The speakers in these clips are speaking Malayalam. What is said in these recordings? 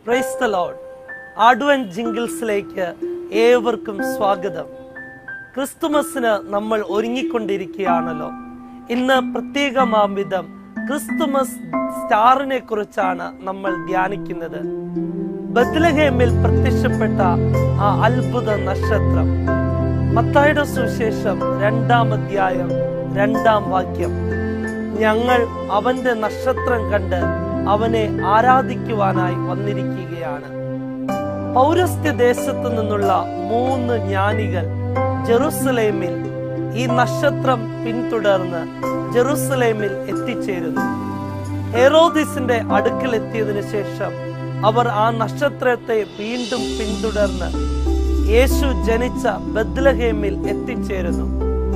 പ്രൈസ് ദ ലോഡ് ആഡ്വൻ ജിംഗിൾസിലേക്ക് ഏവർക്കും സ്വാഗതം ക്രിസ്തുമസിന് നമ്മൾ ഒരുങ്ങിക്കൊണ്ടിരിക്കുകയാണല്ലോ ഇന്ന് പ്രത്യേകമാം വിധം ക്രിസ്തുമസ് സ്റ്റാറിനെ കുറിച്ചാണ് നമ്മൾ ധ്യാനിക്കുന്നത് ബദ്ലഹേമിൽ പ്രത്യക്ഷപ്പെട്ട ആ അത്ഭുത നക്ഷത്രം മത്തായുടെ സുവിശേഷം രണ്ടാം അധ്യായം രണ്ടാം വാക്യം ഞങ്ങൾ അവന്റെ നക്ഷത്രം കണ്ട് അവനെ ആരാധിക്കുവാനായി വന്നിരിക്കുകയാണ് പൗരസ്ത്യ ദേശത്തു നിന്നുള്ള മൂന്ന് ജ്ഞാനികൾ ജെറുസലേമിൽ ഈ നക്ഷത്രം പിന്തുടർന്ന് ജെറുസലേമിൽ എത്തിച്ചേരുന്നു ഹെറോദിസിന്റെ അടുക്കൽ എത്തിയതിനു ശേഷം അവർ ആ നക്ഷത്രത്തെ വീണ്ടും പിന്തുടർന്ന് യേശു ജനിച്ച ബദ്ലഹേമിൽ എത്തിച്ചേരുന്നു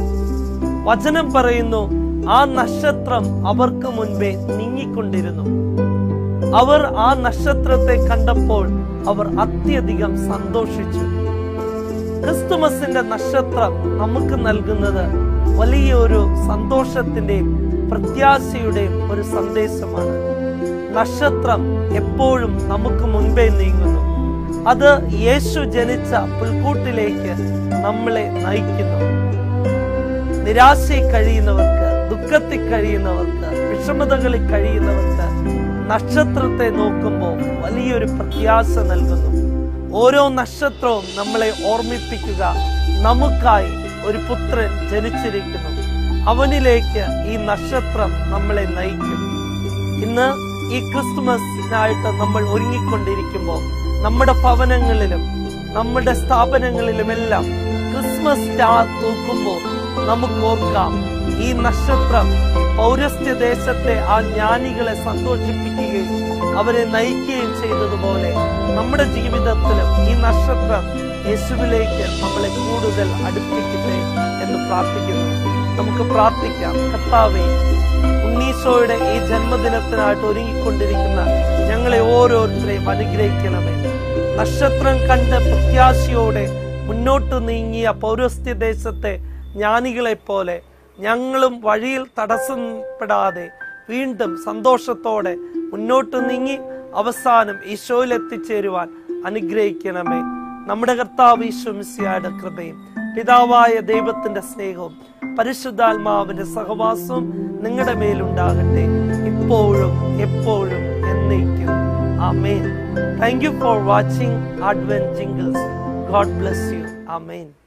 വചനം പറയുന്നു ആ നക്ഷത്രം അവർക്ക് മുൻപേ നീങ്ങിക്കൊണ്ടിരുന്നു അവർ ആ നക്ഷത്രത്തെ കണ്ടപ്പോൾ അവർ അത്യധികം സന്തോഷിച്ചു ക്രിസ്തുമസിന്റെ നക്ഷത്രം നമുക്ക് നൽകുന്നത് വലിയൊരു സന്തോഷത്തിന്റെയും പ്രത്യാശയുടെയും ഒരു സന്ദേശമാണ് നക്ഷത്രം എപ്പോഴും നമുക്ക് മുൻപേ നീങ്ങുന്നു അത് യേശു ജനിച്ച പുൽക്കൂട്ടിലേക്ക് നമ്മളെ നയിക്കുന്നു നിരാശയിൽ കഴിയുന്നവർക്ക് ദുഃഖത്തിൽ കഴിയുന്നവർക്ക് വിഷമതകളിൽ കഴിയുന്നവർക്ക് നക്ഷത്രത്തെ നോക്കുമ്പോൾ വലിയൊരു പ്രത്യാശ നൽകുന്നു ഓരോ നക്ഷത്രവും നമ്മളെ ഓർമ്മിപ്പിക്കുക നമുക്കായി ഒരു പുത്രൻ ജനിച്ചിരിക്കുന്നു അവനിലേക്ക് ഈ നക്ഷത്രം നമ്മളെ നയിക്കും ഇന്ന് ഈ ക്രിസ്തുമസിനായിട്ട് നമ്മൾ ഒരുങ്ങിക്കൊണ്ടിരിക്കുമ്പോൾ നമ്മുടെ ഭവനങ്ങളിലും നമ്മുടെ സ്ഥാപനങ്ങളിലുമെല്ലാം ക്രിസ്മസ് സ്റ്റാർ തൂക്കുമ്പോൾ നമുക്ക് ഓർക്കാം ഈ നക്ഷത്രം പൗരസ്ത്യ ദേശത്തെ ആ ജ്ഞാനികളെ സന്തോഷിപ്പിക്കുകയും അവരെ നയിക്കുകയും ചെയ്തതുപോലെ നമ്മുടെ ജീവിതത്തിലും ഈ നക്ഷത്രം യേശുവിലേക്ക് നമ്മളെ കൂടുതൽ അടുപ്പിക്കട്ടെ എന്ന് പ്രാർത്ഥിക്കുന്നു നമുക്ക് പ്രാർത്ഥിക്കാം കർത്താവേ ഉണ്ണീശോയുടെ ഈ ജന്മദിനത്തിനായിട്ട് ഒരുങ്ങിക്കൊണ്ടിരിക്കുന്ന ഞങ്ങളെ ഓരോരുത്തരെയും അനുഗ്രഹിക്കണമേ നക്ഷത്രം കണ്ട് പ്രത്യാശയോടെ മുന്നോട്ട് നീങ്ങിയ പൗരസ്ത്യ ദേശത്തെ ജ്ഞാനികളെ പോലെ ഞങ്ങളും വഴിയിൽ തടസ്സപ്പെടാതെ വീണ്ടും സന്തോഷത്തോടെ മുന്നോട്ട് നീങ്ങി അവസാനം ഈശോയിൽ എത്തിച്ചേരുവാൻ അനുഗ്രഹിക്കണമേ നമ്മുടെ കർത്താവ് ഈശോമിസിയായുടെ കൃപയും പിതാവായ ദൈവത്തിന്റെ സ്നേഹവും പരിശുദ്ധാത്മാവിന്റെ സഹവാസവും നിങ്ങളുടെ മേലുണ്ടാകട്ടെ ഇപ്പോഴും എപ്പോഴും എന്നേക്കും ആമേൻ thank you for watching advent jingles God bless you amen